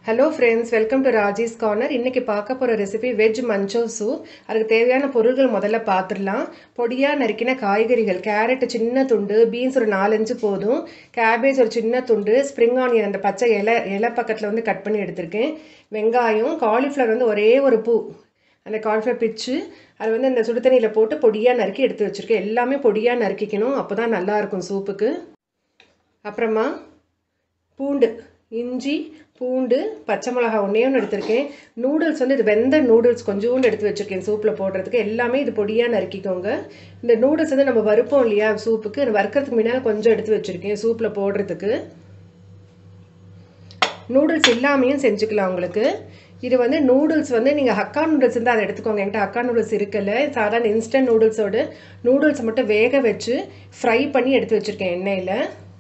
hello friends welcome to Raji's corner இன்னைக்கு பார்க்க போகிற ரெசிபி வெஜ் மஞ்சோ சூப் அதுக்கு தேவையான பொருட்கள் முதல்ல பார்த்துடலாம் பொடியாக நறுக்கின காய்கறிகள் கேரட் சின்ன துண்டு பீன்ஸ் ஒரு நாலஞ்சு போதும் கேபேஜ் ஒரு சின்ன துண்டு ஸ்ப்ரிங் ஆனியன் அந்த பச்சை இலை இலை பக்கத்தில் வந்து கட் பண்ணி எடுத்திருக்கேன் வெங்காயம் காலிஃப்ளவர் வந்து ஒரே ஒரு பூ அந்த காலிஃப்ளவர் பிச்சு அது வந்து அந்த சுடு தண்ணியில் போட்டு பொடியாக நறுக்கி எடுத்து வச்சுருக்கேன் எல்லாமே பொடியாக நறுக்கிக்கணும் அப்போ தான் நல்லாயிருக்கும் சூப்புக்கு அப்புறமா பூண்டு இஞ்சி பூண்டு பச்சை மிளகா ஒன்றே ஒன்று எடுத்திருக்கேன் நூடுல்ஸ் வந்து இது வெந்த நூடுல்ஸ் கொஞ்சோண்டு எடுத்து வச்சுருக்கேன் சூப்பில் போடுறதுக்கு எல்லாமே இது பொடியாக நறுக்கிக்கோங்க இந்த நூடுல்ஸ் வந்து நம்ம வறுப்போம் இல்லையா சூப்புக்கு அது வறுக்கிறதுக்கு முன்னால் கொஞ்சம் எடுத்து வச்சுருக்கேன் சூப்பில் போடுறதுக்கு நூடுல்ஸ் இல்லாமையும் செஞ்சுக்கலாம் உங்களுக்கு இது வந்து நூடுல்ஸ் வந்து நீங்கள் ஹக்கா நூடுல்ஸ் இருந்தால் அதை எடுத்துக்கோங்க என்கிட்ட ஹக்கா நூடுல்ஸ் இருக்கல சாதாரண இன்ஸ்டன்ட் நூடுல்ஸோடு நூடுல்ஸ் மட்டும் வேக வச்சு ஃப்ரை பண்ணி எடுத்து வச்சுருக்கேன் எண்ணெயில்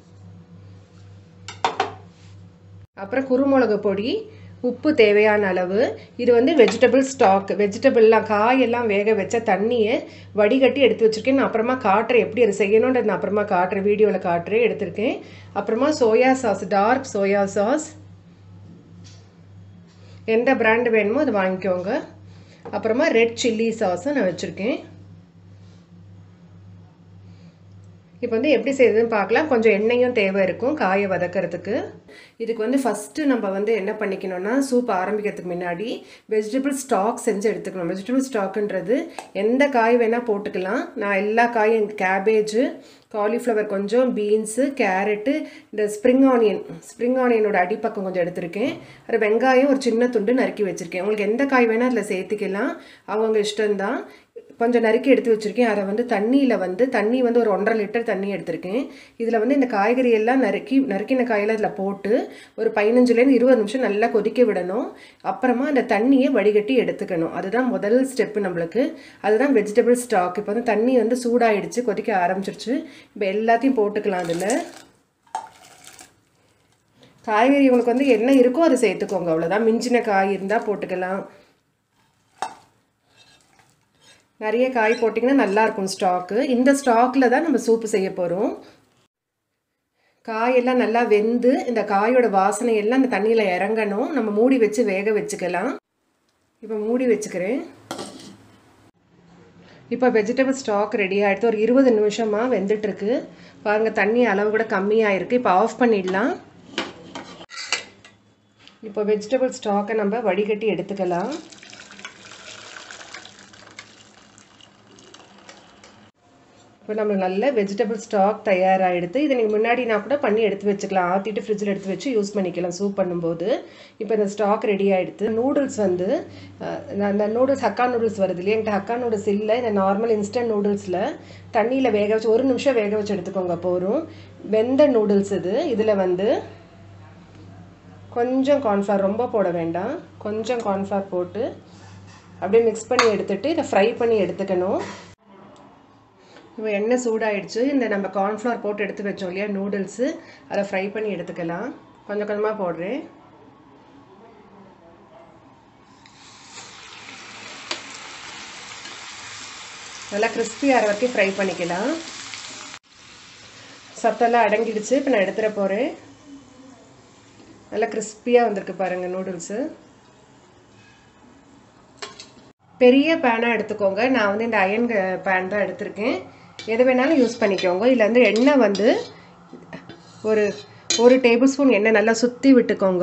அப்புறம் குருமிளகு பொடி உப்பு தேவையான அளவு இது வந்து வெஜிடபிள் ஸ்டாக் வெஜிடபிள்லாம் காயெல்லாம் வேக வச்ச தண்ணியை வடிகட்டி எடுத்து வச்சுருக்கேன் நான் அப்புறமா காட்டுறேன் எப்படி அது செய்யணுன்றது நான் அப்புறமா காட்டுறேன் வீடியோவில் காட்டுறேன் எடுத்திருக்கேன் அப்புறமா soya sauce dark soya sauce எந்த பிராண்டு வேணுமோ அது வாங்கிக்கோங்க அப்புறமா ரெட் சில்லி சாஸும் நான் வச்சுருக்கேன் இப்போ வந்து எப்படி செய்யுதுன்னு பார்க்கலாம் கொஞ்சம் எண்ணெயும் தேவை இருக்கும் காயை வதக்கிறதுக்கு இதுக்கு வந்து ஃபஸ்ட்டு நம்ம வந்து என்ன பண்ணிக்கணும்னா சூப் ஆரம்பிக்கிறதுக்கு முன்னாடி வெஜிடபிள் ஸ்டாக் செஞ்சு எடுத்துக்கணும் வெஜிடபிள் ஸ்டாக்குன்றது எந்த காய் வேணால் போட்டுக்கலாம் நான் எல்லா காயும் கேபேஜு காலிஃப்ளவர் கொஞ்சம் பீன்ஸு கேரட்டு இந்த ஸ்ப்ரிங் ஆனியன் ஸ்ப்ரிங் ஆனியனோட அடிப்பக்கம் கொஞ்சம் எடுத்திருக்கேன் அது வெங்காயம் ஒரு சின்ன துண்டு நறுக்கி வச்சுருக்கேன் உங்களுக்கு எந்த காய் வேணால் அதில் சேர்த்துக்கலாம் அவங்கவுங்க இஷ்டம்தான் கொஞ்சம் நறுக்கி எடுத்து வச்சுருக்கேன் அதை வந்து தண்ணியில் வந்து தண்ணி வந்து ஒரு ஒன்றரை லிட்டர் தண்ணி எடுத்திருக்கேன் இதில் வந்து இந்த காய்கறி எல்லாம் நறுக்கி நறுக்கின காயெல்லாம் இதில் போட்டு ஒரு பதினஞ்சுலேருந்து இருபது நிமிஷம் நல்லா கொதிக்க விடணும் அப்புறமா அந்த தண்ணியை வடிகட்டி எடுத்துக்கணும் அதுதான் முதல் ஸ்டெப்பு நம்மளுக்கு அதுதான் வெஜிடபிள் ஸ்டாக் இப்போ வந்து தண்ணி வந்து சூடாயிடுச்சு கொதிக்க ஆரம்பிச்சிருச்சு இப்போ எல்லாத்தையும் போட்டுக்கலாம் அதில் காய்கறி உங்களுக்கு வந்து என்ன இருக்கோ அதை சேர்த்துக்கோங்க அவ்வளோதான் மிஞ்சின காய் இருந்தால் போட்டுக்கலாம் நிறைய காய் போட்டிங்கன்னா நல்லாயிருக்கும் ஸ்டாக்கு இந்த ஸ்டாக்கில் தான் நம்ம சூப்பு செய்ய போகிறோம் காயெல்லாம் நல்லா வெந்து இந்த காயோட வாசனை எல்லாம் இந்த தண்ணியில் இறங்கணும் நம்ம மூடி வச்சு வேக வச்சுக்கலாம் இப்போ மூடி வச்சுக்கிறேன் இப்போ வெஜிடபிள் ஸ்டாக் ரெடி ஆகிடுது ஒரு இருபது நிமிஷமாக வெந்துட்டுருக்கு பாருங்கள் தண்ணி அளவு கூட கம்மியாக இருக்குது இப்போ ஆஃப் பண்ணிடலாம் இப்போ வெஜிடபிள் ஸ்டாக்கை நம்ம வடிகட்டி எடுத்துக்கலாம் இப்போ நம்மளுக்கு நல்ல வெஜிடபிள் ஸ்டாக் தயாராகிடுது இதை நீங்கள் முன்னாடி நான் கூட பண்ணி எடுத்து வச்சுக்கலாம் ஆற்றிட்டு ஃப்ரிட்ஜில் எடுத்து வச்சு யூஸ் பண்ணிக்கலாம் சூப் பண்ணும்போது இப்போ இந்த ஸ்டாக் ரெடி ஆகிடுது நூடுல்ஸ் வந்து இந்த நூடுல்ஸ் ஹக்கா நூடுல்ஸ் வருது இல்லையா என்கிட்ட ஹக்கா நூடுல்ஸ் இல்லை இந்த நார்மல் இன்ஸ்டன்ட் நூடுல்ஸில் தண்ணியில் வேக வச்சு ஒரு நிமிஷம் வேக வச்சு எடுத்துக்கோங்க போகிறோம் வெந்த நூடுல்ஸ் இது இதில் வந்து கொஞ்சம் கார்ன்ஃப்ளவர் ரொம்ப போட வேண்டாம் கொஞ்சம் கார்ன்ஃப்ளவர் போட்டு அப்படியே மிக்ஸ் பண்ணி எடுத்துகிட்டு இதை ஃப்ரை பண்ணி எடுத்துக்கணும் இப்போ எண்ணெய் சூடாயிடுச்சு இந்த நம்ம கார்ன்ஃப்ளவர் போட்டு எடுத்து வச்சோம் இல்லையா நூடுல்ஸு அதை ஃப்ரை பண்ணி எடுத்துக்கலாம் கொஞ்சம் கொஞ்சமாக போடுறேன் நல்லா கிறிஸ்பி ஆகிற வரைக்கும் ஃப்ரை பண்ணிக்கலாம் சத்தெல்லாம் அடங்கிடுச்சு இப்போ நான் எடுத்துகிற போகிறேன் நல்லா கிறிஸ்பியாக வந்திருக்கு பாருங்கள் நூடுல்ஸு பெரிய பேனாக எடுத்துக்கோங்க நான் வந்து இந்த அயன் பேன் தான் எடுத்திருக்கேன் எது வேணாலும் யூஸ் பண்ணிக்கோங்க இதில் வந்து எண்ணெய் வந்து ஒரு ஒரு டேபிள் ஸ்பூன் எண்ணெய் நல்லா சுற்றி விட்டுக்கோங்க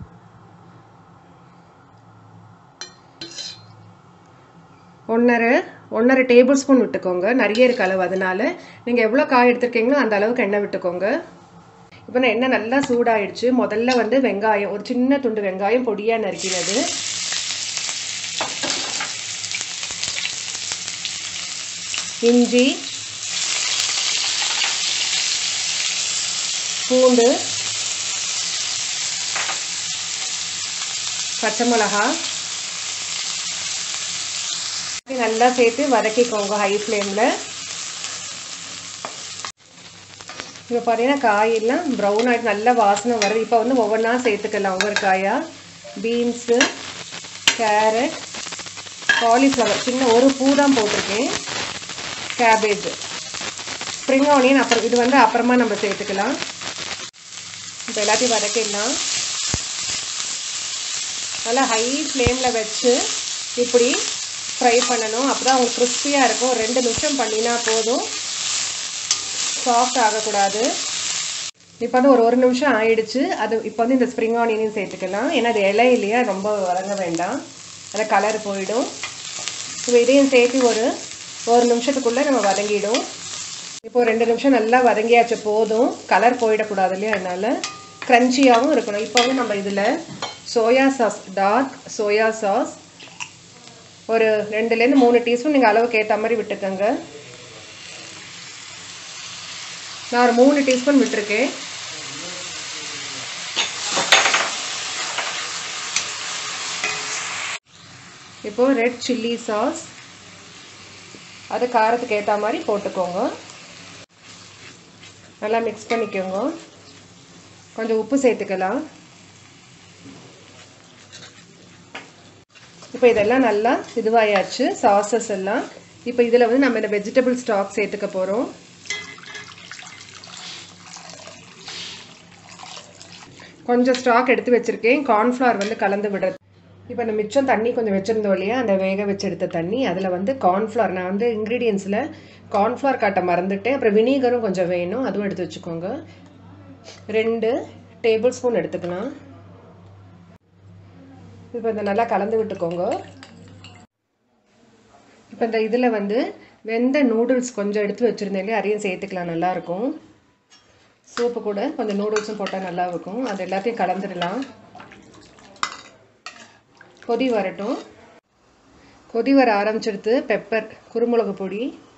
ஒன்றரை ஒன்றரை டேபிள் ஸ்பூன் விட்டுக்கோங்க நிறைய இருக்க அளவு அதனால் நீங்கள் எவ்வளோ காய் எடுத்துருக்கீங்களோ அந்த அளவுக்கு எண்ணெய் விட்டுக்கோங்க இப்போ நான் எண்ணெய் நல்லா சூடாயிடுச்சு முதல்ல வந்து வெங்காயம் ஒரு சின்ன துண்டு வெங்காயம் பொடியாக நறுக்கினது இஞ்சி பூண்டு பச்சை மிளகா நல்லா சேர்த்து வதக்கிக்கோங்க ஹை ஃப்ளேமில் இப்போ பார்த்தீங்கன்னா காயெல்லாம் ப்ரௌன் ஆகிட்டு நல்லா வாசனை வருது இப்போ வந்து ஒவ்வொன்றா சேர்த்துக்கலாம் ஒவ்வொரு காயாக பீன்ஸு கேரட் காலிஃப்ளவர் சின்ன ஒரு பூ தான் போட்டிருக்கேன் கேபேஜ் ஸ்ப்ரிங் ஆனியன் அப்புறம் இது வந்து அப்புறமா நம்ம சேர்த்துக்கலாம் இப்போ எல்லாத்தையும் வதக்கிடலாம் நல்லா ஹை ஃப்ளேமில் வச்சு இப்படி ஃப்ரை பண்ணணும் அப்போ தான் உங்களுக்கு கிறிஸ்பியாக இருக்கும் ரெண்டு நிமிஷம் பண்ணினா போதும் சாஃப்ட் ஆகக்கூடாது இப்போ வந்து ஒரு ஒரு நிமிஷம் ஆயிடுச்சு அது இப்போ வந்து இந்த ஸ்ப்ரிங் ஆனியனையும் சேர்த்துக்கலாம் ஏன்னா அது இலை இல்லையா ரொம்ப வதங்க வேண்டாம் அதில் கலர் போயிடும் இப்போ இதையும் சேர்த்து ஒரு ஒரு நிமிஷத்துக்குள்ளே நம்ம வதங்கிடும் இப்போ ரெண்டு நிமிஷம் நல்லா வதங்கியாச்சு போதும் கலர் போயிடக்கூடாது இல்லையா அதனால் க்ரன்ச்சியாகவும் இருக்கணும் இப்போ வந்து நம்ம இதில் soya sauce dark soya sauce ஒரு ரெண்டுலேருந்து மூணு டீஸ்பூன் நீங்கள் அளவுக்கு ஏற்ற மாதிரி விட்டுக்கோங்க நான் ஒரு மூணு டீஸ்பூன் விட்டுருக்கேன் இப்போ ரெட் சில்லி சாஸ் அது காரத்துக்கு ஏற்ற மாதிரி போட்டுக்கோங்க நல்லா மிக்ஸ் பண்ணிக்கோங்க கொஞ்சம் உப்பு சேர்த்துக்கலாம் இப்போ இதெல்லாம் நல்லா இதுவாயாச்சு சாசஸ் எல்லாம் இப்போ இதில் வந்து நம்ம இந்த வெஜிடபிள் ஸ்டாக் சேர்த்துக்க போகிறோம் கொஞ்சம் ஸ்டாக் எடுத்து வச்சுருக்கேன் கார்ன்ஃப்ளவர் வந்து கலந்து விடுறது இப்போ இந்த மிச்சம் தண்ணி கொஞ்சம் வச்சுருந்தோம் இல்லையா அந்த வேக வச்சு எடுத்த தண்ணி அதில் வந்து கார்ன்ஃப்ளவர் நான் வந்து இன்க்ரீடியன்ஸில் கார்ன்ஃப்ளவர் காட்ட மறந்துட்டேன் அப்புறம் வினீகரும் கொஞ்சம் வேணும் அதுவும் எடுத்து வச்சுக்கோங்க ரெண்டு டேபிள் ஸ்பூன் எடுத்துக்கலாம் இப்போ இந்த நல்லா கலந்து விட்டுக்கோங்க இப்போ இந்த இதில் வந்து வெந்த நூடுல்ஸ் கொஞ்சம் எடுத்து வச்சுருந்தேன் இல்லையா அதையும் சேர்த்துக்கலாம் நல்லாயிருக்கும் சூப்பு கூட கொஞ்சம் நூடுல்ஸும் போட்டால் நல்லா இருக்கும் அது எல்லாத்தையும் கலந்துடலாம் கொதி வரட்டும் கொதி வர ஆரம்பிச்சிடுத்து பெப்பர் குருமிளகு பொடி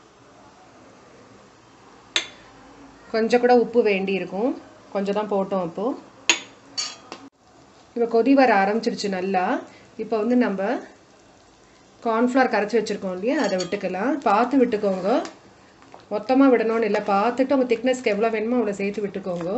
கொஞ்சம் கூட உப்பு வேண்டி இருக்கும் கொஞ்சம் தான் போட்டோம் இப்போது இப்போ கொதி வர ஆரம்பிச்சிருச்சு நல்லா இப்போ வந்து நம்ம கார்ன்ஃப்ளவர் கரைச்சி வச்சுருக்கோம் இல்லையா அதை விட்டுக்கலாம் பார்த்து விட்டுக்கோங்க மொத்தமாக விடணும்னு இல்லை பார்த்துட்டு உங்கள் திக்னஸ்க்கு எவ்வளோ வேணுமோ அவ்வளோ சேர்த்து விட்டுக்கோங்க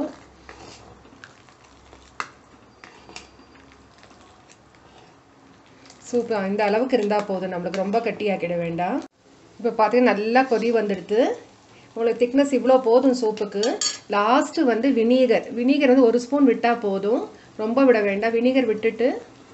சூப்பர் இந்த அளவுக்கு இருந்தால் போதும் நம்மளுக்கு ரொம்ப கட்டியாக்கிட வேண்டாம் இப்போ பார்த்தீங்கன்னா நல்லா கொதி வந்துடுது உங்களுக்கு திக்னஸ் இவ்வளோ போதும் சூப்புக்கு லாஸ்ட்டு வந்து வினீகர் வினீகர் வந்து ஒரு ஸ்பூன் விட்டால் போதும் ரொம்ப விட வேண்டாம் வினீகர் விட்டுட்டு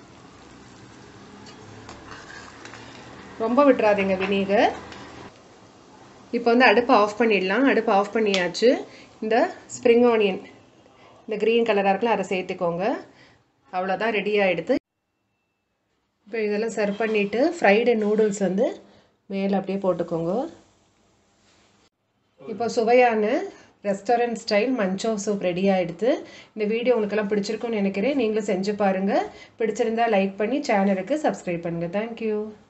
ரொம்ப விட்டுறாதீங்க வினீகர் இப்போ வந்து அடுப்பை ஆஃப் பண்ணிடலாம் அடுப்பை ஆஃப் பண்ணியாச்சு இந்த ஸ்ப்ரிங் ஆனியன் இந்த க்ரீன் கலராக இருக்குல்ல அதை சேர்த்துக்கோங்க அவ்வளோதான் ரெடி ஆகிடுது இப்போ இதெல்லாம் சர்வ் பண்ணிவிட்டு ஃப்ரைடு நூடுல்ஸ் வந்து மேலே அப்படியே போட்டுக்கோங்க இப்போ சுவையான restaurant style manchow soup ready ஆகிடுது இந்த வீடியோ உங்களுக்கெல்லாம் பிடிச்சிருக்கும்னு நினைக்கிறேன் நீங்களும் செஞ்சு பாருங்கள் பிடிச்சிருந்தா லைக் பண்ணி சேனலுக்கு சப்ஸ்கிரைப் பண்ணுங்கள் தேங்க்யூ